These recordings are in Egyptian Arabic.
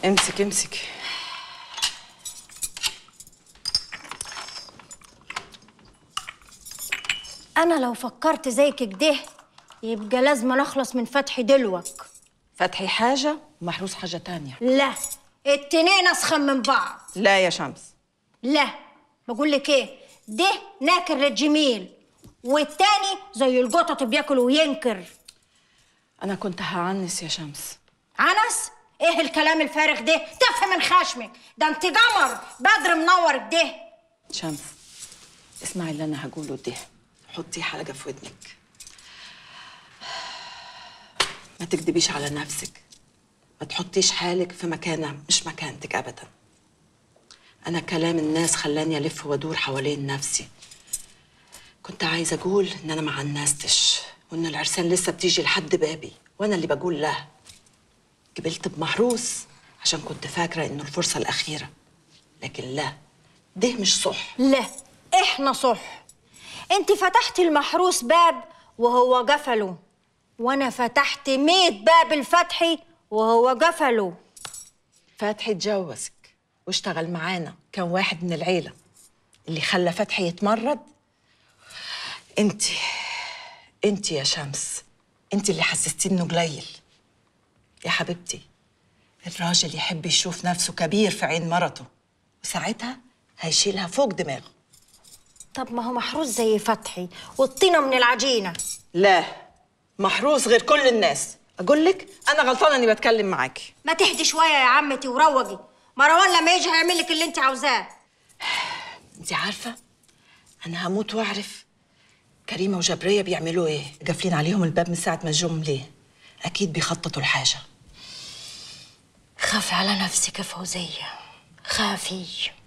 امسك امسك انا لو فكرت زيك كده يبقى لازم نخلص من فتحي دلوك فتحي حاجة ومحروس حاجة تانية لا التنين اسخن من بعض لا يا شمس لا بقول لك ايه ده ناكر للجميل والتاني زي القطط بياكل وينكر أنا كنت هعنس يا شمس عنس ايه الكلام الفارغ ده تفهم من خشمك ده انت قمر بدر منور كده شمس اسمعي اللي أنا هقوله ده حطي حلقة في ودنك ما تكدبيش على نفسك ما تحطيش حالك في مكانة مش مكانتك أبدا أنا كلام الناس خلاني ألف وأدور حوالين نفسي كنت عايزة أقول إن أنا ما عنستش وإن العرسان لسه بتيجي لحد بابي وأنا اللي بقول لا قبلت بمحروس عشان كنت فاكرة إنه الفرصة الأخيرة لكن لا ده مش صح لا احنا صح انت فتحتي المحروس باب وهو قفله وانا فتحت ميت باب الفتحي وهو قفله فتحي اتجوزك واشتغل معانا كان واحد من العيلة اللي خلى فتحي يتمرد انت انت يا شمس انت اللي حسستي انه قليل يا حبيبتي الراجل يحب يشوف نفسه كبير في عين مرته وساعتها هيشيلها فوق دماغه طب ما هو محروس زي فتحي والطينه من العجينه لا محروس غير كل الناس اقول لك انا غلطانه اني بتكلم معاكي ما تهدي شويه يا عمتي وروجي مروان لما يجي هيعمل لك اللي انت عاوزاه انت عارفه انا هموت واعرف كريمه وجبريه بيعملوا ايه قافلين عليهم الباب من ساعه ما جم ليه اكيد بيخططوا لحاجه خافي على نفسك يا فوزيه خافي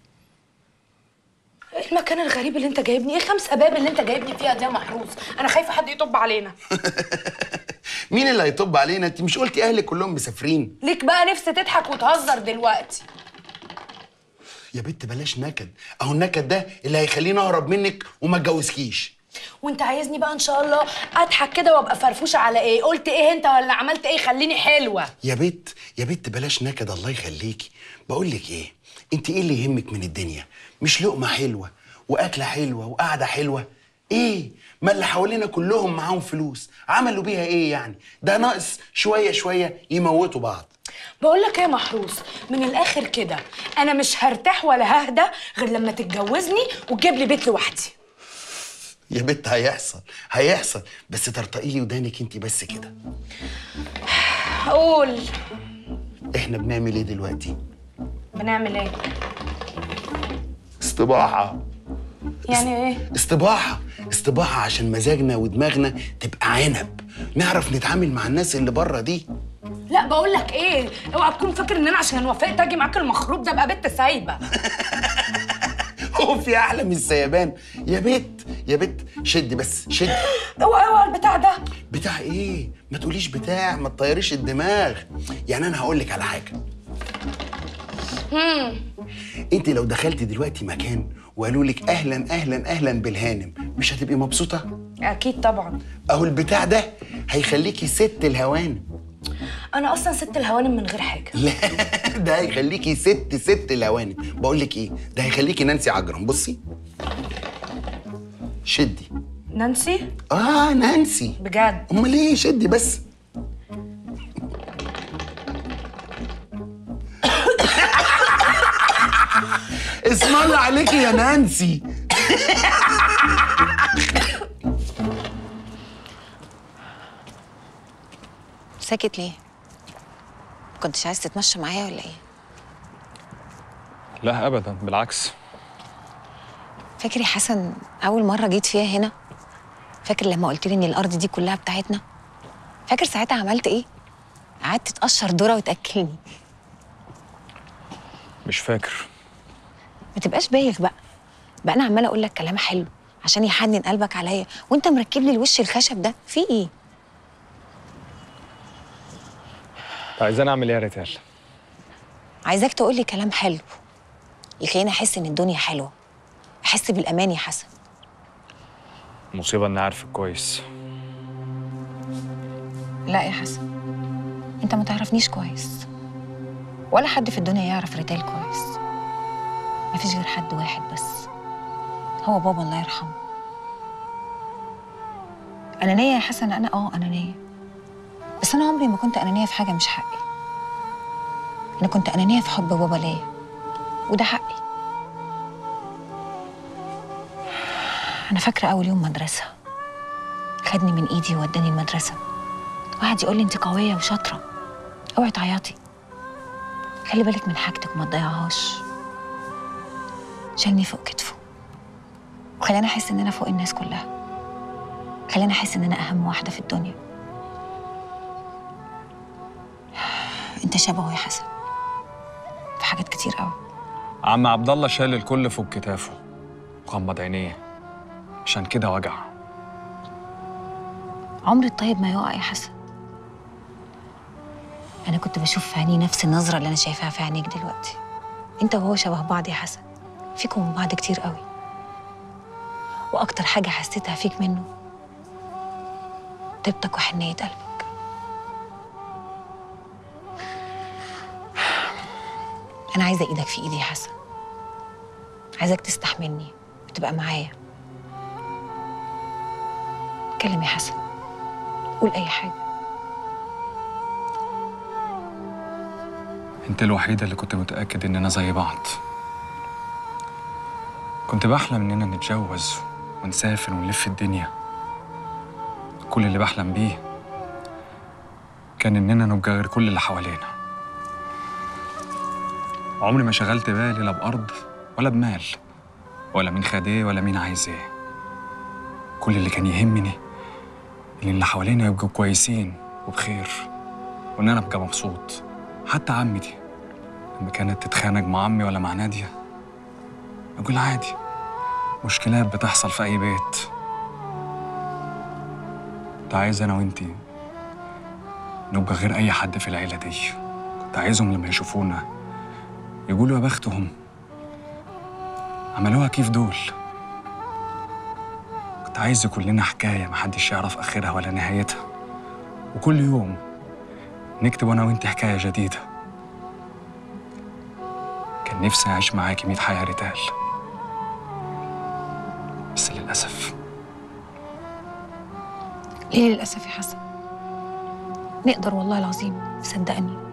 ايه المكان الغريب اللي انت جايبني ايه خمس اباب اللي انت جايبني فيها دي يا محروس انا خايفه حد يطب علينا مين اللي هيطب علينا انت مش قلتي اهلك كلهم مسافرين ليك بقى نفس تضحك وتهزر دلوقتي يا بنت بلاش نكد اهو النكد ده اللي هيخليني اهرب منك وما اتجوزكيش وانت عايزني بقى ان شاء الله اضحك كده وابقى فرفوشه على ايه قلت ايه انت ولا عملت ايه خليني حلوه يا بنت يا بنت بلاش نكد الله يخليكي بقول لك ايه انت ايه اللي يهمك من الدنيا مش لقمه حلوه واكله حلوه وقعده حلوه ايه ما اللي حوالينا كلهم معاهم فلوس عملوا بيها ايه يعني ده ناقص شويه شويه يموتوا بعض بقول لك ايه يا محروس من الاخر كده انا مش هرتاح ولا ههدى غير لما تتجوزني وتجيب لي بيت لوحدي يا بنت هيحصل هيحصل بس ترتقي لي ودانك انت بس كده قول احنا بنعمل ايه دلوقتي بنعمل ايه استباحه يعني ايه استباحة استباحة عشان مزاجنا ودماغنا تبقى عنب نعرف نتعامل مع الناس اللي بره دي لا بقول لك ايه اوعى تكون فاكر ان انا عشان وافقت اجي معاك المخروب ده ابقى بنت سايبه هو في احلى من السيبان يا بت يا بت شد بس شد اوعى اوعى البتاع ده بتاع ايه ما تقوليش بتاع ما تطيريش الدماغ يعني انا هقول لك على حاجه انت لو دخلتي دلوقتي مكان وقالوا لك اهلا اهلا اهلا بالهانم مش هتبقي مبسوطه اكيد طبعا اهو البتاع ده هيخليكي ست الهوانم انا اصلا ست الهوانم من غير حاجه لا ده هيخليكي ست ست الهوانم بقول لك ايه ده هيخليكي نانسي عجرم بصي شدي نانسي اه نانسي بجد امال ايه شدي بس اسم الله عليكي يا نانسي ساكت ليه؟ كنتش عايز تتمشى معايا ولا ايه؟ لا ابدا بالعكس فاكر يا حسن اول مره جيت فيها هنا فاكر لما قلت لي ان الارض دي كلها بتاعتنا فاكر ساعتها عملت ايه قعدت تقشر ذره وتاكلني مش فاكر ما تبقاش بايخ بقى بقى انا عماله اقول لك كلام حلو عشان يحنن قلبك عليا وانت مركب لي الوش الخشب ده في ايه عايزاني اعمل ايه يا ريتال عايزاك تقول لي كلام حلو يخليني احس ان الدنيا حلوه احس بالامان يا حسن مصيبه اني عارفك كويس لا يا حسن انت ما تعرفنيش كويس ولا حد في الدنيا يعرف ريتال كويس مفيش غير حد واحد بس هو بابا الله يرحمه أنانية يا حسن أنا آه أنانية بس أنا عمري ما كنت أنانية في حاجة مش حقي أنا كنت أنانية في حب بابا ليا وده حقي أنا فاكرة أول يوم مدرسة خدني من إيدي ووداني المدرسة وقعد يقول لي أنت قوية وشاطرة اوعي تعيطي خلي بالك من حاجتك وما تضيعهاش شالني فوق كتفه وخلاني احس ان انا فوق الناس كلها خلاني احس ان انا اهم واحده في الدنيا انت شبهه يا حسن في حاجات كتير قوي عم عبد الله شال الكل فوق كتافه وغمض عينيه عشان كده وجع عمر الطيب ما يقع يا حسن انا كنت بشوف في عينيه نفس النظره اللي انا شايفاها في عينيك دلوقتي انت وهو شبه بعض يا حسن فيكم من بعض كتير قوي واكتر حاجه حسيتها فيك منه طيبتك وحنيه قلبك انا عايزه ايدك في ايدي يا حسن عايزك تستحملني وتبقى معايا اتكلم يا حسن قول اي حاجه انت الوحيدة اللي كنت متأكد اننا زي بعض كنت بحلم اننا نتجوز ونسافر ونلف الدنيا كل اللي بحلم بيه كان اننا نبقى غير كل اللي حوالينا عمري ما شغلت بالي لا بأرض ولا بمال ولا مين خد ايه ولا مين عايز ايه كل اللي كان يهمني ان اللي حوالينا يبقوا كويسين وبخير وان انا ابقى مبسوط حتى عمتي لما كانت تتخانق مع عمي ولا مع نادية أقول عادي مشكلات بتحصل في أي بيت كنت عايز أنا وإنتي نبقى غير أي حد في العيلة دي كنت عايزهم لما يشوفونا يقولوا يا بختهم عملوها كيف دول كنت عايز يكون لنا حكاية محدش يعرف آخرها ولا نهايتها وكل يوم نكتب أنا وإنتي حكاية جديدة كان نفسي أعيش معاكي مية حياة ريتال بس للأسف ليه للأسف يا حسن نقدر والله العظيم صدقني